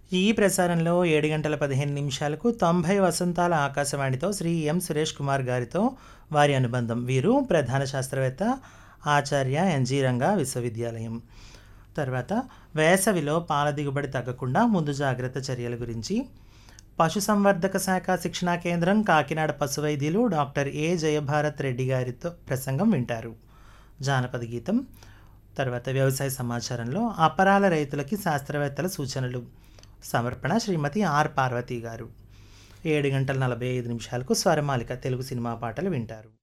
ఈ ప్రసారంలో ఏడు గంటల పదిహేను నిమిషాలకు తొంభై వసంతాల ఆకాశవాణితో శ్రీ ఎం సురేష్ కుమార్ గారితో వారి అనుబంధం వీరు ప్రధాన శాస్త్రవేత్త ఆచార్య ఎన్జీ రంగా విశ్వవిద్యాలయం తర్వాత వేసవిలో పాల దిగుబడి తగ్గకుండా ముందు జాగ్రత్త చర్యల గురించి పశుసంవర్ధక శాఖ శిక్షణా కేంద్రం కాకినాడ పశు వైద్యులు డాక్టర్ ఏ జయభారత్ రెడ్డి గారితో ప్రసంగం వింటారు జానపద గీతం తర్వాత వ్యవసాయ సమాచారంలో అపరాల రైతులకి శాస్త్రవేత్తల సూచనలు సమర్పణ శ్రీమతి ఆర్ పార్వతి గారు ఏడు గంటల నలభై ఐదు నిమిషాలకు స్వరమాలిక తెలుగు సినిమా పాటలు వింటారు